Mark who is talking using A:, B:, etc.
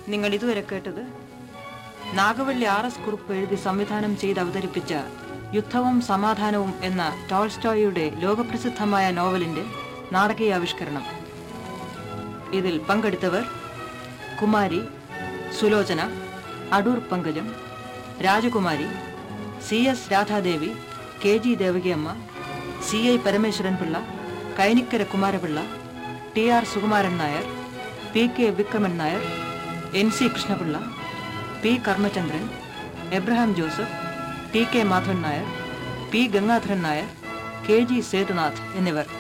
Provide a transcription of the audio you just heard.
A: നിങ്ങൾ ഇതുവരെ കേട്ടത് നാഗവള്ളി ആർ എസ് കുറുപ്പ് എഴുതി സംവിധാനം ചെയ്ത് അവതരിപ്പിച്ച യുദ്ധവും സമാധാനവും എന്ന ടോൾസ്റ്റോയുടെ ലോകപ്രസിദ്ധമായ നോവലിന്റെ നാടകീയാവിഷ്കരണം ഇതിൽ പങ്കെടുത്തവർ Kumari Sulochana Adoor Pankajam Rajakumari C S Radhadevi K G Devakiamma C I Parameswaran Pillai Kainikkara Kumarapillai T R Sukumaran Nair P K Vikraman Nair N C Krishnapillai P Karmachandran Abraham Joseph T K Madhavan Nair P Gangadharan Nair K G Sethunath എന്നിവർ